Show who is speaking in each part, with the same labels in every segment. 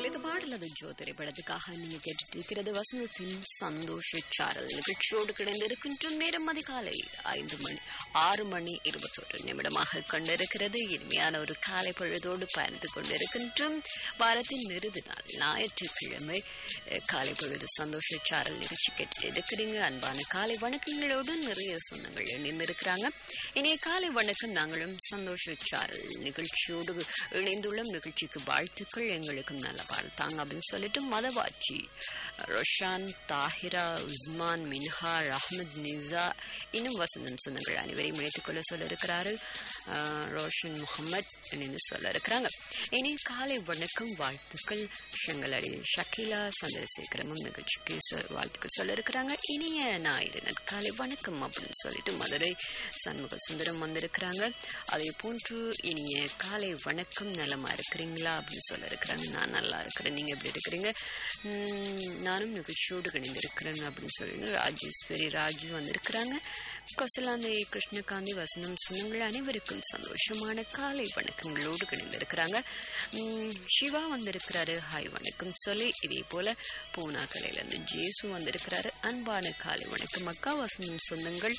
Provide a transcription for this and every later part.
Speaker 1: ஒலித்த பாடல் அது ஜோ திரைப்படத்துக்காக நீங்க கேட்டுட்டு இருக்கிறது வசந்தத்தின் சந்தோஷ சாரல் நிகழ்ச்சியோடு கிடைந்திருக்கின்றும் நேரம் அதிகாலை ஐந்து மணி ஆறு மணி இருபத்தொரு நிமிடமாக கொண்டிருக்கிறது இனிமையான ஒரு காலை பொழுதோடு பயணித்துக் கொண்டிருக்கின்றோம் வாரத்தின் இறுதி நாள் ஞாயிற்றுக்கிழமை அஹ், காலை பொழுது சந்தோஷ சாரல் நிகழ்ச்சி கேட்டுட்டு இருக்கிறீங்க அன்பான காலை வணக்கங்களோடு நிறைய சொந்தங்கள் இணைந்திருக்கிறாங்க இனிய காலை வணக்கம் நாங்களும் சந்தோஷ சாரல் நிகழ்ச்சியோடு இணைந்துள்ள நிகழ்ச்சிக்கு வாழ்த்துக்கள் எங்களுக்கும் நல்ல வாழ்த்தாங்க அப்படின்னு சொல்லிட்டு மதவாச்சி ரொஷான் தாஹிரா உஸ்மான் மின்ஹா ரஹ்மத் நிசா இன்னும் வசந்தம் சொந்தங்கள் அனைவரையும் இணைத்துக் கொள்ள சொல்ல இருக்கிறாரு அஹ், ரோஷன் முகமது இணைந்து சொல்ல இருக்கிறாங்க இனி காலை வணக்கம் வாழ்த்துக்கள் செங்கலடி ஷக்கீலா சந்திரசேகரமும் நிகழ்ச்சிக்கு சொல் வாழ்த்துக்கள் சொல்ல இருக்கிறாங்க இனிய ஞாயிறு நற்காலை வணக்கம் அப்படின்னு சொல்லிட்டு மதுரை சண்முக சுந்தரம் வந்திருக்கிறாங்க அதே போன்று இனிய காலை வணக்கம் நலமா இருக்கிறீங்களா அப்படின்னு சொல்ல இருக்கிறாங்க நான் நல்லா இருக்கிறேன் நீங்க எப்படி இருக்கிறீங்க உம், நானும் நிகழ்ச்சியோடு இணைந்திருக்கிறேன் அப்படின்னு சொல்லி ராஜேஸ்வரி ராஜு வந்திருக்கிறாங்க கொசலாந்தை கிருஷ்ணகாந்தி வசனம் சொந்தங்கள் அனைவருக்கும் சந்தோஷமான காலை வணக்கங்களோடு இணைந்திருக்கிறாங்க உம், சிவா வந்திருக்கிறாரு ஹாய் வணக்கம் சொல்லி இதே போல பூனா கலையிலேருந்து ஜேசு வந்திருக்கிறாரு அன்பான காலை வணக்கம் அக்கா வசந்தம் சொந்தங்கள்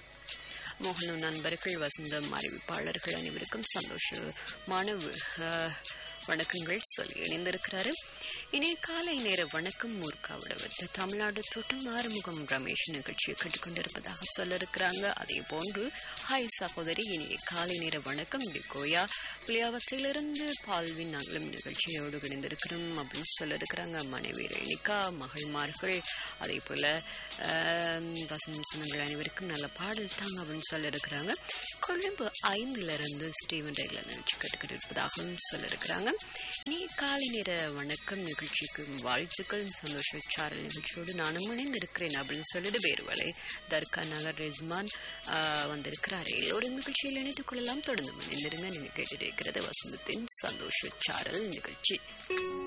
Speaker 1: மோகனு நண்பர்கள் வசந்தம் அறிவிப்பாளர்கள் அனைவருக்கும் சந்தோஷமான வி- அஹ், வணக்கங்கள் சொல்லி இணைந்திருக்கிறாரு இனி காலை நேர வணக்கம் மூர்க்காவிட வைத்து தமிழ்நாடு தோட்டம் ஆறுமுகம் ரமேஷ் நிகழ்ச்சியை கேட்டுக்கொண்டிருப்பதாக சொல்ல இருக்கிறாங்க அதே போன்று ஹாய் சகோதரி இனிய காலை நேர வணக்கம் டிகோயா புளியாவத்திலிருந்து பால்வின் நாங்களும் நிகழ்ச்சியோடு இணைந்திருக்கிறோம் அப்படின்னு சொல்ல இருக்கிறாங்க மனைவி ரேணிகா மகள்மார்கள் அதே போல ஆம், வசந்தம் சொந்தங்கள் அனைவருக்கும் நல்ல பாடல் தாங்க அப்படின்னு சொல்ல இருக்கிறாங்க கொழும்பு ஐந்துல இருந்து ஸ்டீவன் ரயில நிகழ்ச்சி கேட்டுக்கிட்டு இருப்பதாகவும் சொல்ல இருக்கிறாங்க நீ காலை நேர வணக்கம் நிகழ்ச்சிக்கு வாழ்த்துக்கள் சந்தோஷ சாரல் நிகழ்ச்சியோடு நானும் இணைந்திருக்கிறேன் அப்படின்னு சொல்லிட்டு வேறுவலை தர்கா நகர் ரெஸ்மான் ஆ, வந்திருக்கிறார் எல்லோரும் நிகழ்ச்சியில் இணைத்துக் கொள்ளலாம் தொடர்ந்து இணைந்திருங்க நீங்க கேட்டுட்டு இருக்கிறது வசந்தத்தின் சந்தோஷ சாரல் நிகழ்ச்சி